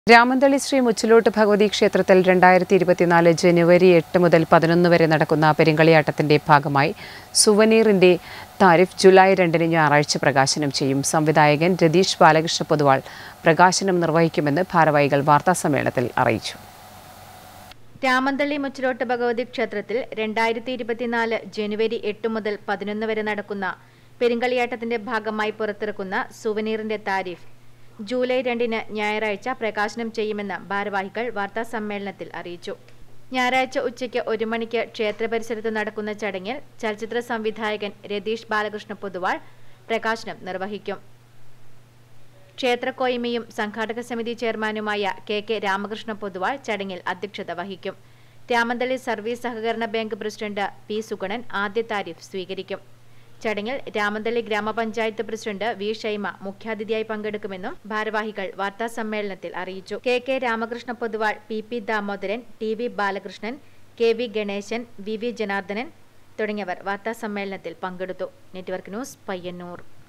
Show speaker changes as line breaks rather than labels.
രാമന്തളി ശ്രീ മുച്ചിലോട്ട് ഭഗവതി ക്ഷേത്രത്തിൽ രണ്ടായിരത്തി ഇരുപത്തിനാല് ജനുവരി എട്ട് മുതൽ പതിനൊന്ന് വരെ നടക്കുന്ന പെരിങ്കളിയാട്ടത്തിന്റെ ഭാഗമായി സുവനീറിന്റെ താരിഫ് ജൂലൈ രണ്ടിന് ഞായറാഴ്ച പ്രകാശനം ചെയ്യും സംവിധായകൻ രതീഷ് ബാലകൃഷ്ണ പൊതുവാൾ പ്രകാശനം നിർവഹിക്കുമെന്ന് ഭാരവാഹികൾ വാർത്താസമ്മേളനത്തിൽ അറിയിച്ചു
രാമന്തള്ളി മുച്ചിലോട്ട് ഭഗവതി ക്ഷേത്രത്തിൽ രണ്ടായിരത്തി ഇരുപത്തിനാല് ജനുവരി എട്ട് മുതൽ പതിനൊന്ന് വരെ നടക്കുന്ന പെരുങ്കളിയാട്ടത്തിന്റെ ഭാഗമായി പുറത്തിറക്കുന്ന സുവനീറിന്റെ താരിഫ് ജൂലൈ രണ്ടിന് ഞായറാഴ്ച പ്രകാശനം ചെയ്യുമെന്ന് ഭാരവാഹികൾ വാർത്താ സമ്മേളനത്തിൽ അറിയിച്ചു ഞായറാഴ്ച ഉച്ചയ്ക്ക് ഒരു മണിക്ക് ക്ഷേത്ര പരിസരത്ത് നടക്കുന്ന ചടങ്ങിൽ ചലച്ചിത്ര സംവിധായകൻ രതീഷ് ബാലകൃഷ്ണ പൊതുവാൾ പ്രകാശനം നിർവഹിക്കും ക്ഷേത്രക്കോയ്മയും സംഘാടക സമിതി ചെയർമാനുമായ കെ കെ രാമകൃഷ്ണ പൊതുവാൾ ചടങ്ങിൽ അധ്യക്ഷത വഹിക്കും രാമന്തളി സർവീസ് സഹകരണ ബാങ്ക് പ്രസിഡന്റ് പി സുഗണൻ ആദ്യ താരിഫ് സ്വീകരിക്കും ചടങ്ങിൽ രാമന്തളി ഗ്രാമപഞ്ചായത്ത് പ്രസിഡന്റ് വി ഷൈമ മുഖ്യാതിഥിയായി പങ്കെടുക്കുമെന്നും ഭാരവാഹികൾ വാർത്താ സമ്മേളനത്തിൽ അറിയിച്ചു K K Ramakrishna Poduval P P Damodaran T V Balakrishnan K V Ganesan V V Janardanan തുടങ്ങിയവർ വാർത്താ സമ്മേളനത്തിൽ പങ്കെടുത്തു നെറ്റ്വർക്ക് ന്യൂസ് പയ്യന്നൂർ